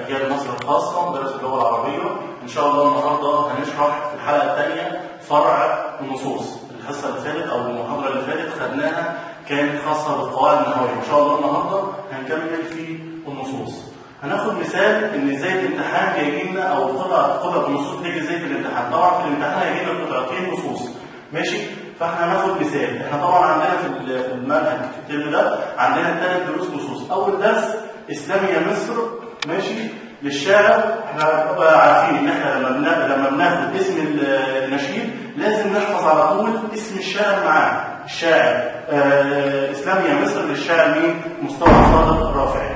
أجيال مصر الخاصة مدرس اللغة العربية إن شاء الله النهاردة هنشرح في الحلقة الثانية فرع النصوص الحصة اللي فاتت أو المحاضرة اللي فاتت خدناها كانت خاصة بالقواعد النحوية إن شاء الله النهاردة هنكمل في النصوص هناخد مثال ان ازاي الامتحان جاي لنا او قطعه قطعه النصوص تيجي ازاي في الامتحان طبعا في الامتحان هيجي لنا قطعتين نصوص ماشي فاحنا هناخد مثال احنا طبعا عندنا في في المنهج في الترم ده عندنا ثلاث دروس نصوص اول درس اسلامية مصر ماشي للشاعر احنا بنبقى عارفين ان احنا لما بنا... لما بناخد اسم النشيد لازم نحفظ على طول اسم الشاعر معاه الشاعر آه اسلامية مصر للشاعر مين مصطفى صادق الرافعي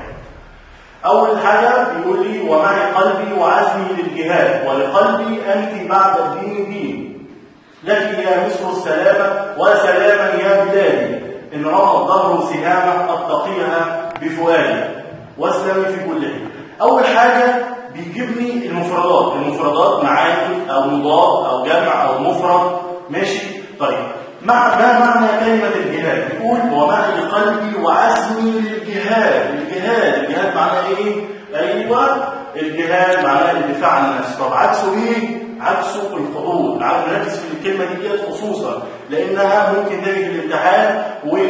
أول حاجة بيقول لي ومعي قلبي وعزمي للجهاد ولقلبي أنت بعد الدين دين لك يا مصر السلامة وسلاما يا بلادي إن رمى الظهر سهامة أتقيها بفؤادي واسلمي في كل حين أول حاجة بيجيبني المفردات المفردات معاني أو مضاد أو جمع أو مفرد ماشي طيب مع ما معنى كلمة الجهاد؟ بيقول ومعي قلبي وعزمي للجهاد، الجهاد، الجهاد معناه ايه؟ ايوه الجهاد معناه الدفاع عن النفس، طب عكسه ايه؟ عكسه القبول، عاوز نركز في الكلمة دي خصوصا لأنها ممكن تيجي في الامتحان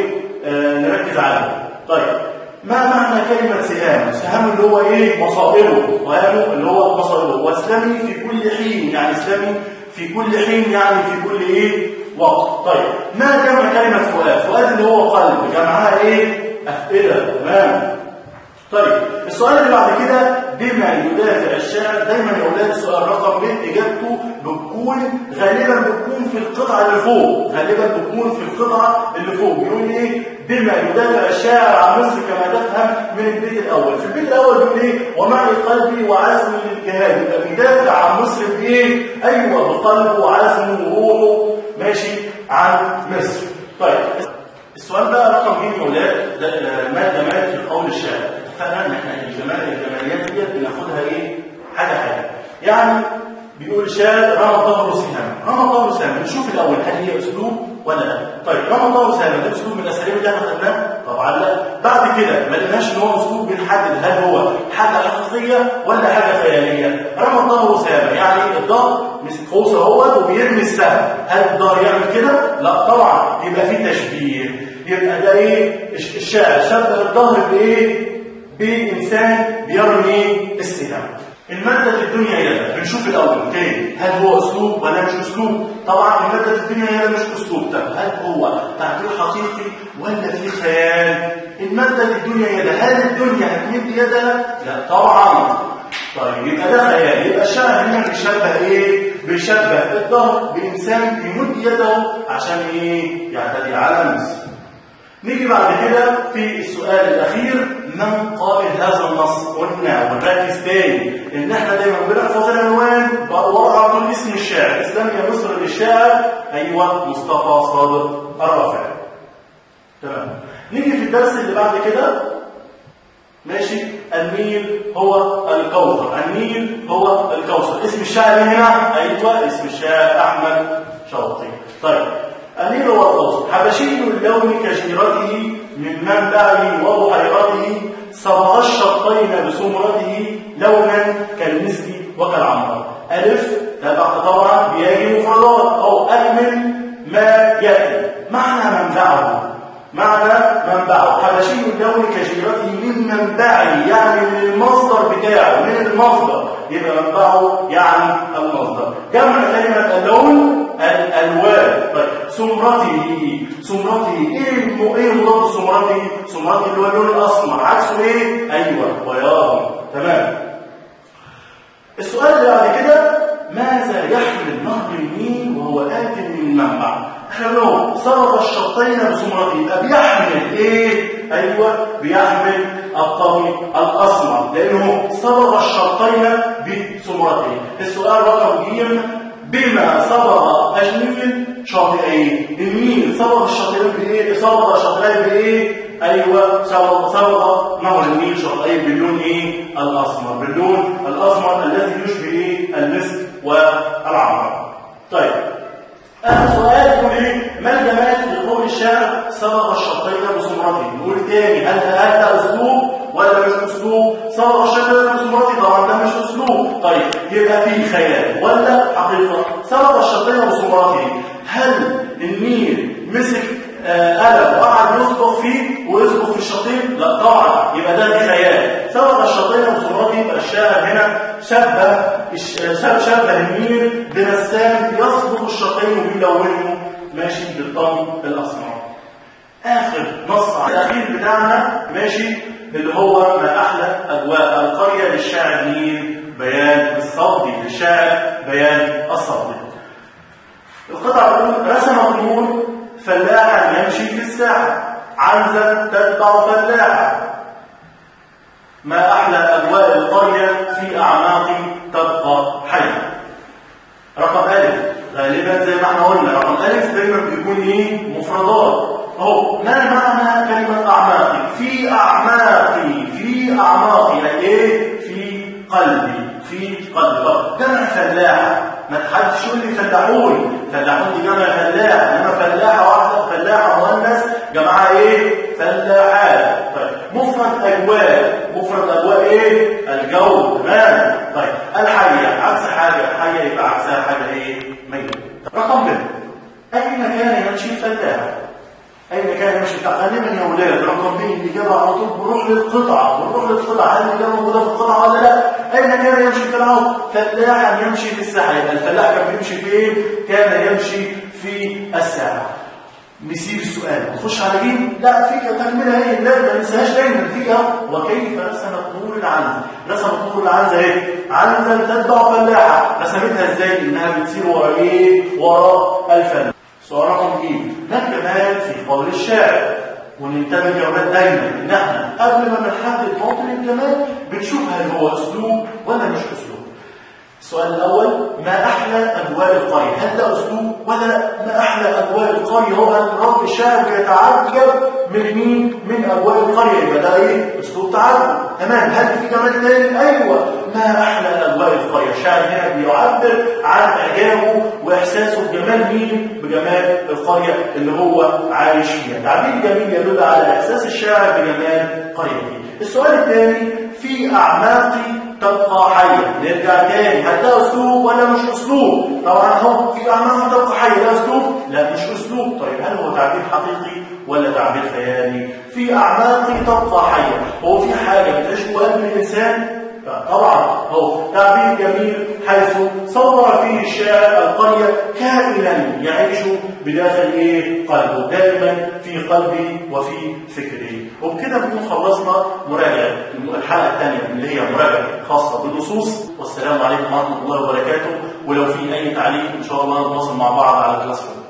ونركز عليها. طيب ما معنى كلمة سهام؟ سهام اللي هو ايه؟ مصائره، وهامه اللي هو مصائره، واسلمي في كل حين، يعني اسلمي في كل حين يعني في كل ايه؟ وقت طيب ما جمع كلمة فؤاد فؤاد اللي هو قلب جمعها ايه أفئدة تمام طيب السؤال اللي بعد كده بما يدافع الشاعر دايما يا اولاد السؤال رقم ب اجابته بتكون غالبا بتكون في القطعه اللي فوق غالبا بتكون في القطعه اللي فوق بيقول ايه بما يدافع الشاعر عن مصر كما تفهم من البيت الاول في البيت الاول بيقول ايه ومعي قلبي وعزمي للجهاد يبقى بيدافع عن مصر بايه ايوه بقلبه وعزمه وروحه ماشي عن مصر طيب السؤال بقى رقم ج يا اولاد ما جمال في قول الشاعر اتفقنا ان احنا الجمال الجماليات ديت بناخدها ايه حاجه حاجه يعني بيقول الشاعر رمى ظهره سهام رمى ظهره سهام نشوف الاول هل هي اسلوب ولا لا طيب رمى ظهره سهام ده اسلوب من الاساليب اللي احنا خدناه طبعا لا بعد كده ما لقيناش ان هو اسلوب بنحدد هل هو حاجه حقيقيه ولا حاجه خياليه رمى ظهره سهام يعني الظهر مسك قوس اهوت وبيرمي السهم هل الظهر يعمل كده لا طبعا يبقى في تشبيه يبقى ده ايه الشاعر شبه الظهر بايه بانسان بيرمي السهام المادة في الدنيا يدا بنشوف الأول تاني هل هو أسلوب ولا مش أسلوب طبعا المادة في الدنيا يدا مش أسلوب طب هل هو تعبير حقيقي ولا في خيال المادة في الدنيا يدا هل الدنيا هتمد يدها لا طبعا طيب يبقى ده خيال يبقى الشاعر هنا بيشبه ايه بيشبه الظهر بإنسان بيمد يده عشان ايه يعتدي على مصر نيجي بعد كده في السؤال الأخير من قائل هذا النص قلنا ونركز تاني إن احنا دايما بنحفظ العنوان ورا طول اسم الشاعر إسلامية مصر للشاعر أيوه مصطفى صادق الرافعي تمام نيجي في الدرس اللي بعد كده ماشي النيل هو الكوثر النيل هو الكوثر اسم الشاعر هنا أيوه اسم الشاعر أحمد شوقي طيب النيل هو القوس حبشي اللون كجيرته من منبعه وبحيرته صبغ الشطين بسمرته لونا كالمسك وكالعنبر ألف تبع طبعا بيجي مفردات أو أكمل ما يأتي معنى منبعه معنى منبعه حبشي اللون كجيرته من منبعه يعني من المصدر بتاعه من المصدر يبقى منبعه يعني المصدر جمع كلمة اللون الالوان طيب سمرته سمرته ايه ايه مضاد سمرته سمرته اللي هو اللون الاسمر عكسه ايه ايوه بياض تمام السؤال اللي بعد كده ماذا يحمل نهر النيل وهو آت من منبع احنا بنقول صرف الشطين بسمرته يبقى بيحمل ايه ايوه بيحمل الطوي الاسمر لانه صرف الشطين بسمرته السؤال رقم ج بما صبغ النيل شاطئين النيل صبغ الشاطئين بايه صبغ الشاطئين بايه ايوه صبغ صبغ نهر النيل شاطئين باللون ايه الاسمر باللون الاسمر الذي يشبه ايه المسك والعنبر طيب اخر سؤال يقول ايه ما الجمال في قول الشاعر صبغ الشاطئين بسمرته نقول تاني هل هذا اسلوب ولا مش اسلوب صبغ الشاطئين بسمرته طبعا يبقى فيه خيال ولا حقيقة سبق الشرطين وصمراته هل النيل مسك آه، قلم وقعد يصبغ فيه ويصبغ في الشطين لا طبعا يبقى ده في خيال سبق الشطين وصمراته يبقى الشاعر هنا شبه الش- شبه شبه النيل برسام يصبغ الشطين وبيلونه ماشي بالضم الاسمر اخر نص على الاخير بتاعنا ماشي اللي هو ما احلى اجواء القريه للشاعر مين بيان الصوتي للشاعر بيان الصوتي القطعه بتقول رسم طيور فلاحا يمشي في الساحه عنزه تتبع فلاحه ما احلى اجواء القريه في اعماق تبقى حيه رقم ألف غالبا زي ما احنا قلنا رقم ألف دايما بيكون ايه مفردات اهو ما معنى كلمة أعماقي في أعماقي في أعماقي يعني ايه في قلبي في قلبي جمع فلاحة ما حدش يقول لي فلاحون فلاحون دي جمع فلاح انما فلاحة واحدة فلاحة مؤنث جمعها ايه فلاحات طيب مفرد أجواء مفرد أجواء ايه الجو تمام طيب الحية عكس حاجة حية يبقى عكسها حاجة ايه ميت رقم ب أين كان يمشي الفلاح أين كان يمشي الفلاح غالبا يا ولاد رقم ب الإجابة على طول بنروح للقطعة بنروح للقطعة هل الإجابة موجودة في القطعة ولا لا أين كان يمشي الفلاح فلاحا يمشي في الساحة يبقى الفلاح كان بيمشي فين كان يمشي في الساحة نسيب السؤال نخش على مين لا في تكمله ايه لا ما ننساهاش دايما فيها وكيف رسمت نور العنزه رسمت نور العنزه ايه عنزه تتبع فلاحه رسمتها ازاي انها بتسير ورا ايه ورا الفلاح سؤال رقم ج ما الجمال في قول الشاعر وننتبه يا اولاد دايما ان احنا قبل ما بنحدد موطن الجمال بنشوف هل هو اسلوب ولا مش اسلوب السؤال الأول ما أحلى أجواء القرية هل ده أسلوب ولا ما أحلى أجواء القرية هو أن رب الشاعر بيتعجب من مين من أجواء القرية يبقى ده إيه أسلوب تعجب تمام هل في جمال تاني أيوة ما أحلى أجواء القرية الشاعر هنا بيعبر عن إعجابه وإحساسه بجمال مين بجمال القرية اللي هو عايش فيها تعبير جميل يدل على إحساس الشاعر بجمال قريته السؤال الثاني في أعماقي تبقى حية نرجع تاني هل ده أسلوب ولا مش أسلوب طبعا هو في أعماق تبقى حية ده أسلوب لا مش أسلوب طيب هل هو تعبير حقيقي ولا تعبير خيالي في أعماقي تبقى حية هو في حاجة بتعيش جوه قلب الإنسان لا طبعا هو تعبير جميل حيث صور فيه الشاعر القرية كائنا يعيش بداخل ايه قلبه دائما في قلبي وفي فكري وبكده نكون خلصنا مراجعة الحلقة الثانية اللي هي مراجعة خاصة بالنصوص والسلام عليكم ورحمة الله وبركاته ولو في أي تعليق إن شاء الله نتواصل مع بعض على كلاس